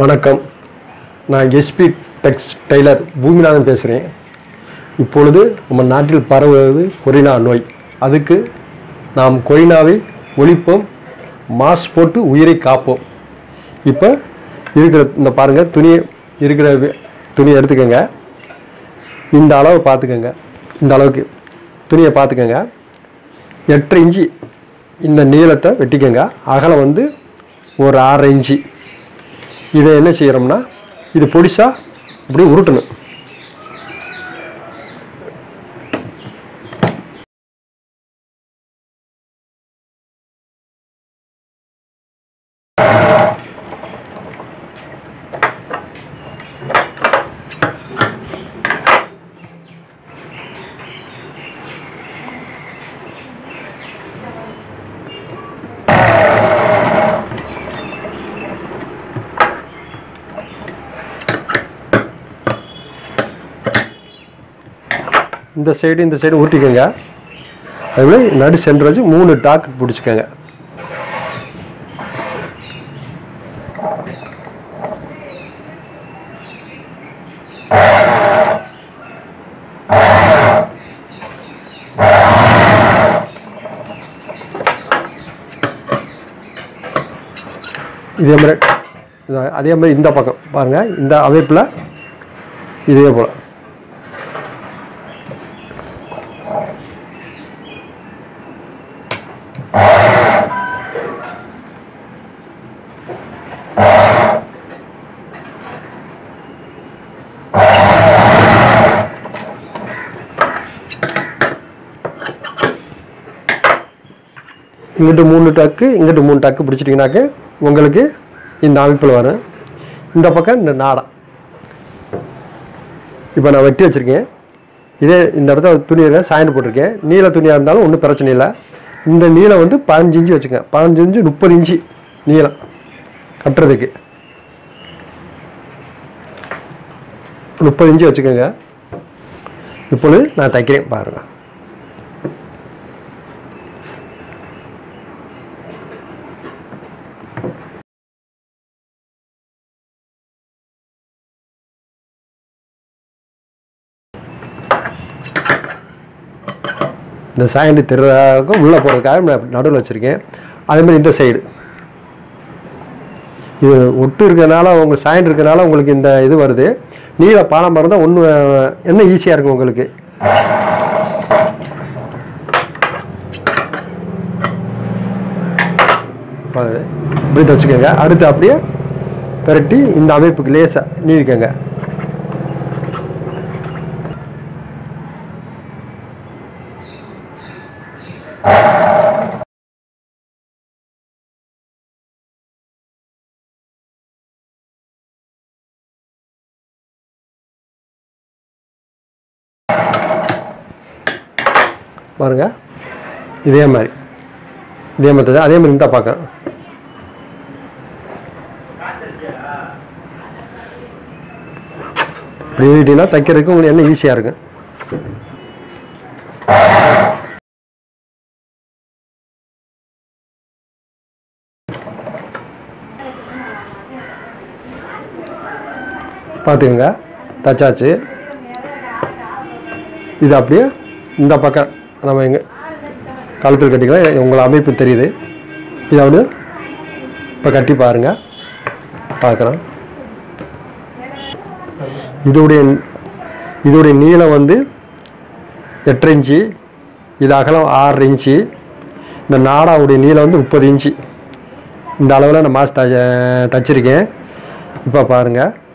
வணக்கம் நான் எஸ்பி டெக்ஸ் டெய்லர் பூமிநாதன் பேசுகிறேன் இப்பொழுது நம்ம நாட்டில் பரவுவது கொரினா நோய் அதுக்கு நாம் கொரினாவை ஒழிப்போம் மாஸ்க் போட்டு உயிரை காப்போம் இப்போ இருக்கிற இந்த பாருங்கள் துணி இருக்கிற வி- துணியை எடுத்துக்கோங்க இந்த அளவு பார்த்துக்கோங்க இந்த அளவுக்கு துணியை பார்த்துக்கோங்க எட்டரை இன்ச்சு இந்த நீளத்தை வெட்டிக்கோங்க அகலம் வந்து ஒரு ஆறரை இன்ச்சு இதை என்ன செய்கிறோம்னா இது பொடிசா இப்படி உருட்டணும் இந்த சைடு இந்த சைடு உருட்டிக்கோங்க அதுமாதிரி நடு சென்டர் வச்சு மூணு டாக்கு பிடிச்சிக்கோங்க இதே மாதிரி இதா- அதே மாதிரி இந்த பக்கம் பாருங்கள் இந்த அமைப்பில் இதே போல் இங்கிட்டு மூணு டக்கு இங்கிட்டு மூணு டக்கு பிடிச்சிட்டிங்கனாக்க உங்களுக்கு இந்த அமைப்பில் வரும் இந்த பக்கம் இந்த நாடா இப்போ நான் வெட்டி வச்சுருக்கேன் இதே இந்த இடத்துல துணியில் சாய்ந்து போட்டிருக்கேன் நீல துணியாக இருந்தாலும் ஒன்றும் பிரச்சனை இல்லை இந்த நீளம் வந்து பதினஞ்சு இன்ச்சு வச்சுக்கேன் பதினஞ்சு இன்ச்சு முப்பது இன்ச்சு நீளம் கட்டுறதுக்கு முப்பது இன்ச்சு வச்சுக்கோங்க இப்பொழுது நான் தைக்கிறேன் பாருங்கள் இந்த சாயண்டி திருவிழாவுக்கும் உள்ளே போகிறதுக்காக நான் நடுவில் வச்சுருக்கேன் அதேமாதிரி இந்த சைடு இது ஒட்டு இருக்கிறனால உங்க சாயண்ட் இருக்கிறனால உங்களுக்கு இந்த இது வருது நீல பாலம் இருந்தால் ஒன்று என்ன ஈஸியாக இருக்கும் உங்களுக்கு அது இப்படி தச்சுக்கோங்க அடுத்து அப்படியே பெரட்டி இந்த அமைப்புக்கு லேசாக நீவிக்கோங்க பாருங்க இதே மாதிரி இதே மாதிரி தான். அதே மாதிரி இந்த பக்கம் இப்படி எழுதிட்டீங்கன்னா தைக்கிறதுக்கு உங்களுக்கு என்ன ஈஸியாக இருக்கும் பார்த்துக்கோங்க தச்சாச்சு இது அப்படியே இந்த பக்கம் நம்ம எங்கே கழுத்தில் கட்டிக்கலாம் உங்களை அமைப்பு தெரியுது இதை வந்து இப்போ கட்டி பாருங்கள் பார்க்குறோம் இதோடைய இதோடைய நீளம் வந்து எட்டரை இன்ச்சு இது அகலம் ஆறரை இன்ச்சு இந்த நாடாவுடைய நீளம் வந்து முப்பது இன்ச்சு இந்த அளவில் நான் மாஸ் த தச்சிருக்கேன் இப்போ பாருங்கள்